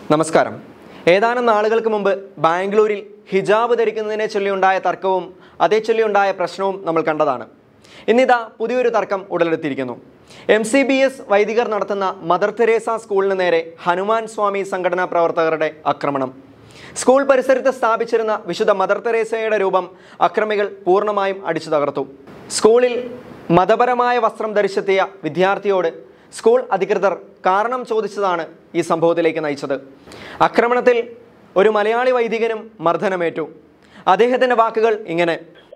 നമസ്കാരം ഏതാനും നാളുകൾക്ക് മുമ്പ് ബാംഗ്ലൂരിൽ ഹിജാബ് ധരിക്കുന്നതിനെ ചൊല്ലിയുണ്ടായ തർക്കവും അതേ ചൊല്ലിയുണ്ടായ പ്രശ്നവും നമ്മൾ കണ്ടതാണ് ഇന്നിതാ പുതിയൊരു തർക്കം ഉടലെടുത്തിരിക്കുന്നു എം സി ബി എസ് വൈദികർ നടത്തുന്ന മദർ തെരേസ സ്കൂളിന് നേരെ ഹനുമാൻ സ്വാമി സംഘടനാ പ്രവർത്തകരുടെ ആക്രമണം സ്കൂൾ പരിസരത്ത് സ്ഥാപിച്ചിരുന്ന വിശുദ്ധ മദർ തെരേസയുടെ രൂപം അക്രമികൾ പൂർണ്ണമായും അടിച്ചു തകർത്തു സ്കൂളിൽ മതപരമായ വസ്ത്രം ധരിച്ചെത്തിയ വിദ്യാർത്ഥിയോട് സ്കൂൾ അധികൃതർ കാരണം ചോദിച്ചതാണ് ഈ സംഭവത്തിലേക്ക് നയിച്ചത് ആക്രമണത്തിൽ ഒരു മലയാളി വൈദികനും മർദ്ദനമേറ്റു അദ്ദേഹത്തിന്റെ വാക്കുകൾ ഇങ്ങനെ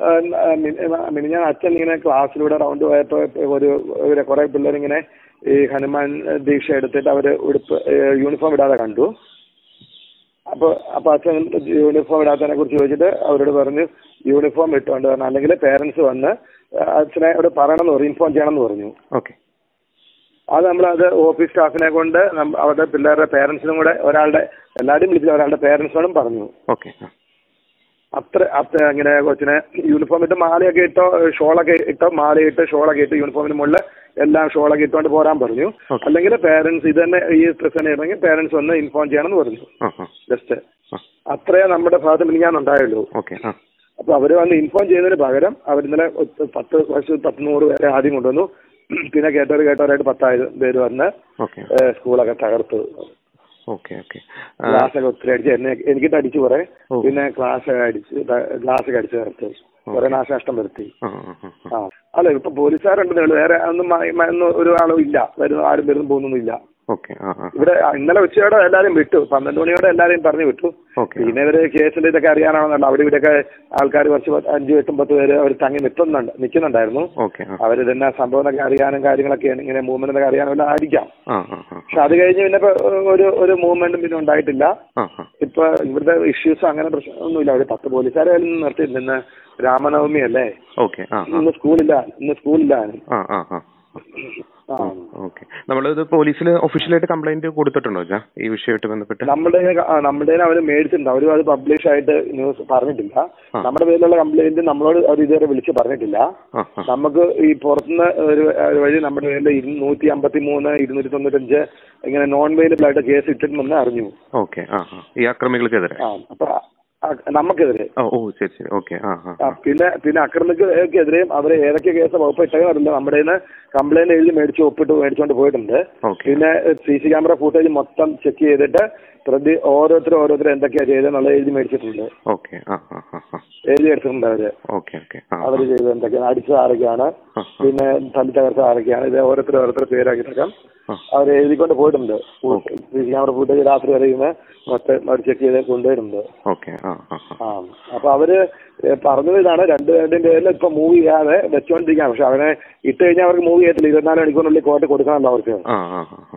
ഞാൻ അച്ഛൻ ഇങ്ങനെ ക്ലാസ്സിലൂടെ റൗണ്ട് പോയപ്പോ ഒരു ഒരു കുറെ പിള്ളേരിങ്ങനെ ഈ ഹനുമാൻ ദീക്ഷ എടുത്തിട്ട് അവര് ഉടുപ്പ് യൂണിഫോം ഇടാതെ കണ്ടു അപ്പൊ അപ്പൊ അച്ഛൻ യൂണിഫോം ഇടാത്തതിനെ കുറിച്ച് ചോദിച്ചിട്ട് അവരോട് പറഞ്ഞു യൂണിഫോം ഇട്ടുകൊണ്ട് വരണം അല്ലെങ്കിൽ പേരൻസ് വന്ന് അച്ഛനെ അവിടെ പറയണമെന്ന് പറഞ്ഞു ഇൻഫോം ചെയ്യണമെന്ന് പറഞ്ഞു ഓക്കെ അത് നമ്മളത് ഓഫീസ് സ്റ്റാഫിനെ കൊണ്ട് നമ്മ- അവരുടെ പിള്ളേരുടെ പേരൻസിനും കൂടെ ഒരാളുടെ എല്ലാവരും വിളിച്ചിട്ട് ഒരാളുടെ പേരൻസിനോടും പറഞ്ഞു ഓക്കെ ആ അത്ര അത്ര ഇങ്ങനെ കൊച്ചിനെ യൂണിഫോം ഇട്ട് മാലയൊക്കെ ഇട്ടോ ഷോളൊക്കെ ഇട്ടോ മാലയിട്ട് ഷോളൊക്കെ ഇട്ട് യൂണിഫോമിന് മുകളിൽ എല്ലാം ഷോളൊക്കെ ഇട്ടുകൊണ്ട് പോരാൻ പറഞ്ഞു Okay. അല്ലെങ്കിൽ പേരൻസ് ഇത് തന്നെ ഈ ഡ്രസ് തന്നെ ഇറങ്ങി പേരൻസ് വന്ന് ഇൻഫോം ചെയ്യണമെന്ന് പറഞ്ഞു ആ ആ ജസ്റ്റ് ആ അത്രേ നമ്മുടെ ഭാഗത്ത് മിനിഞ്ഞാന്നുണ്ടായുള്ളൂ ഓക്കെ ആ അപ്പൊ അവര് വന്ന് ഇൻഫോം ചെയ്യുന്നതിന് പകരം അവർ ഇന്നലെ ഒത്ത് പത്ത് വയസ്സ് പത്ത് നൂറ് പേരെ ആദ്യം കൊണ്ടുവന്നു പിന്നെ കേട്ടവർ കേട്ടവരായിട്ട് പത്തായിരം പേര് വന്ന് ഓക്കെ ഏഹ് സ്കൂളൊക്കെ തകർത്തു ഓക്കെ ഓക്കെ ഗ്ലാസ്സൊക്കെ ഒത്തിരി അടിച്ച് എന്നെ എനിക്കിട്ട് അടിച്ചു കുറെ ഓ. പിന്നെ ഗ്ലാസ് അടിച്ച് ഗ്ലാസ് ഒക്കെ അടിച്ച് തകർത്ത് കുറെ നാശനഷ്ടം വരുത്തി ആ ആ ആ ആ. ആ അല്ല ഇപ്പൊ പോലീസുകാരുണ്ടെന്നേ ഉള്ളൂ വേറെ ഒന്നും മ- മ- ഒന്നും ഒരു ആളും ഇല്ല വരുന്ന ആരും വരുന്നു പോകുന്നൊന്നും ഇല്ല ഓക്കെ ആ ആ ഇവിടെ ഇന്നലെ ഉച്ചയോടെ എല്ലാരും വിട്ടു പന്ത്രണ്ട് മണിയോടെ എല്ലാരെയും പറഞ്ഞു വിട്ടു ഓക്കെ പിന്നെ ഇവര് കേസിന്റെ ഇതൊക്കെ അറിയാനാണെന്നല്ല അവിടെ ഇവിടെയൊക്കെ ആൾക്കാർ കുറച്ച് പത്ത് അഞ്ചും എട്ടും പത്ത് പേര് അവർ തങ്ങി നിൽക്കുന്നുണ്ട് നിൽക്കുന്നുണ്ടായിരുന്നു ഓക്കെ ആ അവർ തന്നെ സംഭവം ഒക്കെ അറിയാനും കാര്യങ്ങളൊക്കെ ഇങ്ങനെ മൂവ്മെന്റ് ഒക്കെ അറിയാനും എല്ലാം ആയിരിക്കാം ആ ആ ആ പക്ഷെ അത് കഴിഞ്ഞ് പിന്നെ ഇപ്പൊ ഒരു ഒരു മൂവ്മെന്റും പിന്നെ ഉണ്ടായിട്ടില്ല ആ ആ ഇപ്പൊ ഇവിടുത്തെ ഇഷ്യൂസ് അങ്ങനെ പ്രശ്നമൊന്നുമില്ല ഒരു പത്ത് പോലീസുകാരെ നിർത്തി ഇന്ന് രാമനവമി അല്ലേ ഓക്കെ ആ ആ ഇന്ന് സ്കൂളില്ല ഇന്ന് സ്കൂളില്ല ആ ആ ആ ആ. ഓക്കെ നമ്മളിത് പോലീസിൽ ഒഫീഷ്യലായിട്ട് കംപ്ലൈന്റ് കൊടുത്തിട്ടുണ്ടോ ചാ ഈ വിഷയമായിട്ട് ബന്ധപ്പെട്ട് നമ്മുടെ ആ, നമ്മുടെ അവർ മേടിച്ചിട്ടുണ്ട് അവരും അത് പബ്ലിഷ് ആയിട്ട് ന്യൂസ് പറഞ്ഞിട്ടില്ല ആ. നമ്മുടെ പേരിലുള്ള കംപ്ലൈന്റ് നമ്മളോട് അവർ ഇതുവരെ വിളിച്ച് പറഞ്ഞിട്ടില്ല ആ ആ നമുക്ക് ഈ പുറത്തുനിന്ന് ഒരു ഒരു വഴി നമ്മുടെ പേരിൽ നൂറ്റി അമ്പത്തി മൂന്ന് ഇരുന്നൂറ്റി തൊണ്ണൂറ്റഞ്ച് ഇങ്ങനെ നോൺ വെയിലബിൾ ആയിട്ട് കേസ് ഇട്ടിട്ടുണ്ടെന്ന് അറിഞ്ഞു ഓക്കെ ആ ആ ഈ ആക്രമികൾക്കെതിരെ ആ അപ്പൊ ആ, നമുക്കെതിരെ ഓ ഓ ശരി ശരി ഓക്കെ ആ ആ ആ, പിന്നെ പിന്നെ അക്രമികൾക്കെതിരെയും അവരെ ഏതൊക്കെ കേസ് വകുപ്പ് ഇട്ടതെന്ന് അറിയില്ല നമ്മുടെ കയ്യിന്ന് കംപ്ലൈന്റ് എഴുതി മേടിച്ച് ഒപ്പിട്ട് മേടിച്ചുകൊണ്ട് പോയിട്ടുണ്ട് ഓക്കെ പിന്നെ സി സി ക്യാമറ ഫുട്ടേജ് മൊത്തം ചെക്ക് ചെയ്തിട്ട് പ്രതി ഓരോരുത്തരും ഓരോരുത്തരും എന്തൊക്കെയാ ചെയ്തതെന്നുള്ളത് എഴുതി മേടിച്ചിട്ടുണ്ട് ഓക്കെ ആ ആ ആ ആ എഴുതി എടുത്തിട്ടുണ്ട് അവര് ഓക്കെ ഓക്കെ ആ ആ. അവര് ചെയ്തത് എന്തൊക്കെയാണ് അടിച്ചത് ആരൊക്കെയാണ് ആ, ആ. പിന്നെ തല്ലി തകർത്ത ആരൊക്കെയാണ് ഇത് ഓരോരുത്തർ ഓരോരുത്തർ പേരാക്കിയിട്ടൊക്കെ ആ. അവർ എഴുതിക്കൊണ്ട് പോയിട്ടുണ്ട് സി സി ക്യാമറ ഫുട്ടേജ് രാത്രി വരെ ഇന്ന് മൊത്തം അവർ ചെക്ക് ചെയ്ത് കൊണ്ടുവരുന്നുണ്ട് ഓക്കെ ആ ആ ആ ആ അപ്പൊ അവര് ഏ, പറഞ്ഞത് ഇതാണ് രണ്ടുപേരുടെയും പേരിൽ ഇപ്പൊ മൂവ് ചെയ്യാതെ വെച്ചോണ്ടിരിക്കാം പക്ഷെ അവനെ ഇട്ട് കഴിഞ്ഞാൽ അവർക്ക് മൂവ് ചെയ്യത്തില്ല ഇരുപത്തിനാല് മണിക്കൂറിനുള്ളിൽ കോർട്ട് കൊടുക്കണമല്ലോ അവർക്ക് ആ ആ ആ ആ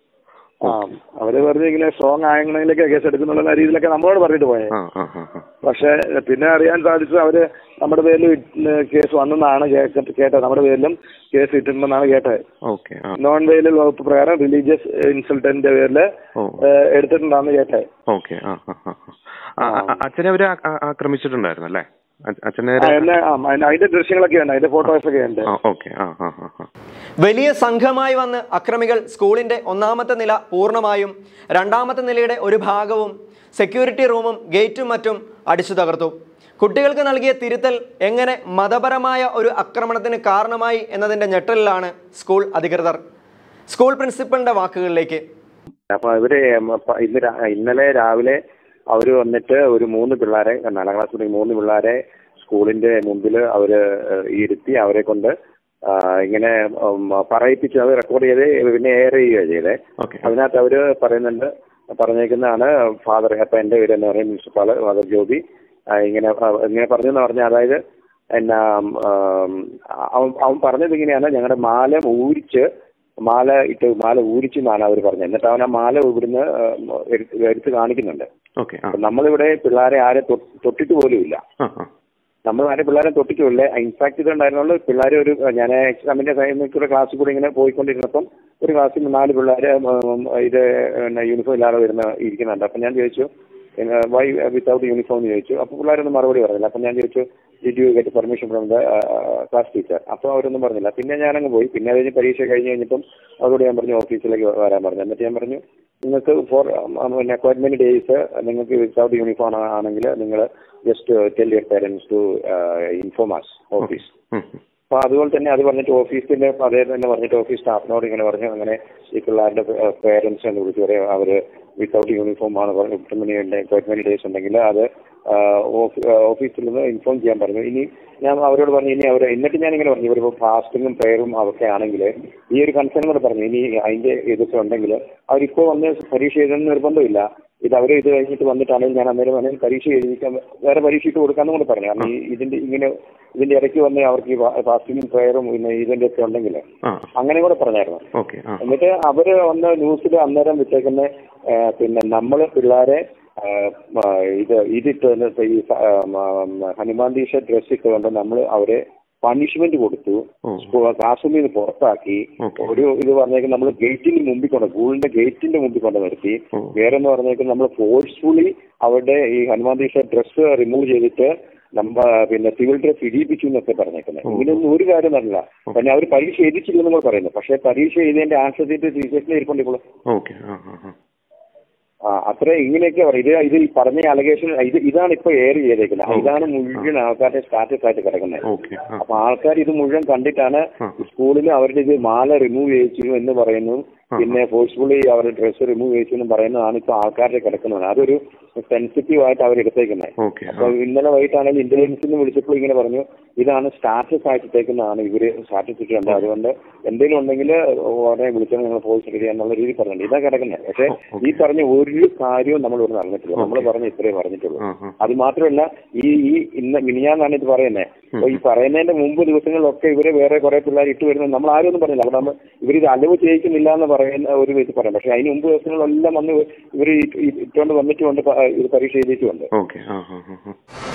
ആ അവര് വെറുതെ ഇങ്ങനെ സ്ട്രോങ് ആയെങ്കിലൊക്കെ കേസ് എടുക്കുന്നുള്ള രീതിയിലൊക്കെ നമ്മളോട് പറഞ്ഞിട്ട് പോയെ ആ ആ ആ ആ പക്ഷെ പിന്നെ അറിയാൻ സാധിച്ചത് അവര് നമ്മുടെ പേരിൽ കേസ് വന്നെന്നാണ് കേട്ട- കേട്ടത് നമ്മുടെ പേരിലും കേസ് ഇട്ടിട്ടുണ്ടെന്നാണ് കേട്ടത് ഓക്കെ ആ നോൺ വെയിലൽ വകുപ്പ് പ്രകാരം റിലീജിയസ് ഇൻസൾട്ടന്റിന്റെ പേരിൽ ഓ എടുത്തിട്ടുണ്ടാന്ന് കേട്ടത് ഓക്കെ ആ ആ ആ ആ. ആ, ആ, അച്ഛനെ അവര് ആ- ആ- ആക്രമിച്ചിട്ടുണ്ടായിരുന്നു അല്ലേ അ- അച്ഛനെ ആ, എന്നെ ആ, അതിന്റെ- അതിന്റെ ദൃശ്യങ്ങളൊക്കെ ഉണ്ട് അതിന്റെ ഫോട്ടോസ് ഒക്കെ ഉണ്ട് ആ ഓക്കെ ആ ആ ആ ആ വലിയ സംഘമായി വന്ന് അക്രമികൾ സ്കൂളിന്റെ ഒന്നാമത്തെ നില പൂർണ്ണമായും രണ്ടാമത്തെ നിലയുടെ ഒരു ഭാഗവും സെക്യൂരിറ്റി റൂമും ഗേറ്റും മറ്റും അടിച്ചു തകർത്തു കുട്ടികൾക്ക് നൽകിയ തിരുത്തൽ എങ്ങനെ മതപരമായ ഒരു ആക്രമണത്തിന് കാരണമായി എന്നതിന്റെ ഞെട്ടലിലാണ് സ്കൂൾ അധികൃതർ സ്കൂൾ പ്രിൻസിപ്പലിന്റെ വാക്കുകളിലേക്ക് അപ്പൊ ഇവര് മ- പ- ഇന്ന് രാ- ഇന്നലെ രാവിലെ അവര് വന്നിട്ട് ഒരു മൂന്ന് പിള്ളേരെ നാലാം ക്ലാസ് തുടങ്ങി മൂന്ന് പിള്ളേരെ സ്കൂളിന്റെ മുമ്പിൽ അവര് ഏഹ്, ഇരുത്തി അവരെ കൊണ്ട് ആ, ഇങ്ങനെ ഉം, പറയിപ്പിച്ച് അത് റെക്കോർഡ് ചെയ്ത് പിന്നെ എയർ ചെയ്യുകയാണ് ചെയ്തത് ഓക്കെ അതിനകത്ത് അവര് പറയുന്നുണ്ട് പറഞ്ഞേക്കുന്നതാണ് ഫാദർ അപ്പൊ എന്റെ പേര് എന്ന് പറയും പ്രിൻസിപ്പാള് ഫാദർ ജോബി ആ, ഇങ്ങനെ ആ, ഇങ്ങനെ പറഞ്ഞു എന്ന് പറഞ്ഞാൽ അതായത് എന്നാ ആം, അവൻ അവൻ പറഞ്ഞത് ഇങ്ങനെയാണ് ഞങ്ങളുടെ മാല ഊരിച്ച് മാല ഇട്ട് മാല ഊരിച്ചു എന്നാണ് അവർ പറഞ്ഞത് എന്നിട്ട് അവൻ ആ മാല ഇവിടുന്ന് ആ, എടുത്ത് എടുത്ത് കാണിക്കുന്നുണ്ട് ഓക്കെ ആ അപ്പൊ നമ്മളിവിടെ പിള്ളേരെ ആരെ തൊ- തൊട്ടിട്ട് പോലും ഇല്ല ആ ആ നമ്മൾ ആരെ പിള്ളേരെ തൊട്ടിട്ടില്ല ഇൻഫാക്ട് ഇതുണ്ടായിരുന്നുള്ളൂ പിള്ളേർ ഒരു ഞാൻ എക്സാമിന്റെ സമയത്ത് ക്ലാസ്സിൽ കൂടെ ഇങ്ങനെ പോയിക്കൊണ്ടിരുന്നപ്പം ഒരു ക്ലാസ്സിൽ നാല് പിള്ളേർ ഇത് പിന്നെ യൂണിഫോം ഇല്ലാതെ വരുന്ന ഇരിക്കുന്നുണ്ട് അപ്പം ഞാൻ ചോദിച്ചു വൈ വിത്തൗട്ട് യൂണിഫോം എന്ന് ചോദിച്ചു അപ്പോൾ പിള്ളേരൊന്നും മറുപടി പറഞ്ഞില്ല അപ്പം ഞാൻ ചോദിച്ചു did you get permission from the class teacher അപ്പോൾ അവരൊന്നും പറഞ്ഞില്ല പിന്നെ ഞാനങ്ങ് പോയി പിന്നെ അത് കഴിഞ്ഞ് പരീക്ഷ കഴിഞ്ഞ് കഴിഞ്ഞപ്പം അവരോട് ഞാൻ പറഞ്ഞു ഓഫീസിലേക്ക് വരാൻ പറഞ്ഞു എന്നിട്ട് ഞാൻ പറഞ്ഞു നിങ്ങൾക്ക് ഫോർ പിന്നെ അപ്പോയിൻമെന്റ് ഡേയ്സ് നിങ്ങൾക്ക് വിത്തൗട്ട് യൂണിഫോം ആണെങ്കിൽ നിങ്ങൾ just tell your parents to inform us office ഉം, ഉം. അപ്പൊ അതുപോലെ തന്നെ അത് പറഞ്ഞിട്ട് ഓഫീസിന്റെ അതേ തന്നെ പറഞ്ഞിട്ട് ഓഫീസ് സ്റ്റാഫിനോട് ഇങ്ങനെ പറഞ്ഞു അങ്ങനെ ഈ പിള്ളേരുടെ പേരൻസ് എന്ന് വിളിച്ചു പറയും അവര് വിത്തൗട്ട് യൂണിഫോം ആണ് പറഞ്ഞു അപ്പോയിന്റ്മെന്റ് ഡേയ്സ് ഉണ്ടെങ്കിൽ അത് ഓഫീസിൽ നിന്ന് ഇൻഫോം ചെയ്യാൻ പറഞ്ഞു ഇനി ഞാൻ അവരോട് പറഞ്ഞു ഇനി അവർ എന്നിട്ട് ഞാൻ ഇങ്ങനെ പറഞ്ഞു ഇവരിപ്പോ ഫാസ്റ്റിങ്ങും പ്രയറും അതൊക്കെ ആണെങ്കിൽ ഈ ഒരു കൺസേൺ കൂടെ പറഞ്ഞു ഇനി അതിന്റെ ഇതൊക്കെ ഉണ്ടെങ്കിൽ അവരിപ്പോ വന്ന് പരീക്ഷ എഴുതുന്ന നിർബന്ധമില്ല ഇത് അവർ ഇത് കഴിഞ്ഞിട്ട് വന്നിട്ടാണെങ്കിൽ ഞാൻ അന്നേരം വേണമെങ്കിൽ പരീക്ഷ എഴുതിക്കാൻ വേറെ പരീക്ഷ ഇട്ട് കൊടുക്കാന്നും കൂടെ പറഞ്ഞു കാരണം ഈ ഇതിന്റെ ഇങ്ങനെ ഇതിന്റെ ഇടയ്ക്ക് വന്ന് അവർക്ക് ഈ ഫാസ്റ്റിങ്ങും പ്രയറും പിന്നെ ഇതിന്റെ ഒക്കെ ഉണ്ടെങ്കിൽ ആ അങ്ങനെ കൂടെ പറഞ്ഞായിരുന്നു ഓക്കെ ആ എന്നിട്ട് അവര് വന്ന് ന്യൂസിൽ അന്നേരം വിട്ടേക്കുന്ന ഏഹ്, പിന്നെ നമ്മൾ പിള്ളേരെ ഏഹ്, മ, ഇത് ഇതിട്ട് വന്നിട്ട് ഈ സ- ഏഹ്, മ, ഹനുമാൻ ദീക്ഷ ഡ്രസ് ഇട്ടുകൊണ്ട് നമ്മൾ അവരെ പണിഷ്മെന്റ് കൊടുത്തു ഓ. ക്ലാസ് റൂമിൽ നിന്ന് പുറത്താക്കി ഓക്കെ. ഒരു ഇത് പറഞ്ഞേക്കും നമ്മൾ ഗേറ്റിന് മുമ്പിൽ കൊണ്ട് സ്കൂളിന്റെ ഗേറ്റിന്റെ മുമ്പിൽ കൊണ്ട് നിർത്തി ഓ. വേറെ എന്ന് പറഞ്ഞേക്കും നമ്മൾ ഫോഴ്സ്ഫുള്ളി അവരുടെ ഈ ഹനുമാൻ ദീക്ഷ ഡ്രസ്സ് റിമൂവ് ചെയ്തിട്ട് നമ്മ പിന്നെ സിവിൽ ഡ്രസ് ഇടിയിപ്പിച്ചു എന്നൊക്കെ പറഞ്ഞേക്കുന്നത് ഓ. ഇങ്ങനെയൊന്നും ഒരു കാര്യം നടന്നില്ല പിന്നെ അവർ പരീക്ഷ എഴുതിച്ചില്ലെന്ന് നമ്മൾ പറയുന്നു പക്ഷേ പരീക്ഷ എഴുതിയതിന്റെ ആൻസർ ചെയ്ത് ടീച്ചേഴ്സിനെ ഇരിപ്പുണ്ട് ഇപ്പോൾ ഓക്കെ ആ ആ ആ ആ അത്ര ഇങ്ങനെയൊക്കെ പറയും ഇത് ഇത് ഈ പറഞ്ഞ അലഗേഷൻ ഇത് ഇതാണ് ഇപ്പൊ എയർ ചെയ്തേക്കുന്നത് ഓ. ഇതാണ് മുഴുവൻ ആൾക്കാരുടെ സ്റ്റാറ്റസ് ആയിട്ട് കിടക്കുന്നത് ഓക്കെ ആ അപ്പൊ ആൾക്കാർ ഇത് മുഴുവൻ കണ്ടിട്ടാണ് ആ. സ്കൂളിൽ അവരുടെ ഇത് മാല റിമൂവ് ചെയ്യിച്ചു എന്ന് പറയുന്നു ആ. പിന്നെ ഫോഴ്സ്ഫുള്ളി അവരുടെ ഡ്രസ്സ് റിമൂവ് ചെയ്യിച്ചു എന്ന് പറയുന്നതാണ് ഇപ്പൊ ആൾക്കാരുടെ കിടക്കുന്നത് അതൊരു സെൻസിറ്റീവ് ആയിട്ട് അവർ എടുത്തേക്കുന്നത് ഓക്കെ ആ അപ്പൊ ഇന്നലെ വൈകിട്ടാണെങ്കിൽ ഇന്റലിജൻസിൽ നിന്ന് വിളിച്ചപ്പോൾ ഇങ്ങനെ പറഞ്ഞു ഇതാണ് സ്റ്റാറ്റസ് ആയിട്ട് ഇട്ടേക്കുന്നതാണ് ഇവര് സ്റ്റാറ്റസ് ഇട്ടിട്ടുണ്ട് അതുകൊണ്ട് എന്തെങ്കിലും ഉണ്ടെങ്കിൽ ഉടനെ വിളിച്ചാൽ നിങ്ങൾ പോയി ശരിയാ എന്നുള്ള രീതി പറഞ്ഞിട്ടുണ്ട് ഇതാ കിടക്കുന്നത് പക്ഷേ ഓ, ഈ പറഞ്ഞ ഒരു കാര്യവും നമ്മൾ ഇവിടെ നടന്നിട്ടില്ല നമ്മൾ ഓക്കെ. പറഞ്ഞ ഇത്രേ പറഞ്ഞിട്ടുള്ളൂ ആ ആ അത് മാത്രമല്ല ഈ ഈ ഇന്ന് മിനിഞ്ഞാന്നാണ് ഇത് പറയുന്നത് അപ്പൊ ഈ പറയുന്നതിന്റെ മുമ്പ് ദിവസങ്ങളിലൊക്കെ ഇവര് വേറെ കുറെ പിള്ളേർ ഇട്ട് വരുന്നത് നമ്മൾ ആരും ഒന്നും പറഞ്ഞില്ല അവിടെ നമ്മൾ ഇവരിത് അലവ് ചെയ്യിക്കുന്നില്ല എന്ന് പറയുന്ന ഒരു ഇത് പറയാം പക്ഷെ അതിന് മുമ്പ് ദിവസങ്ങളിലെല്ലാം വന്ന് ഇവർ ഇട്ടുകൊണ്ട് വന്നിട്ടുമുണ്ട് പ- ഇത് പരീക്ഷ എഴുതിയിട്ടുമുണ്ട് ഓക്കെ ആ ആ ആ ആ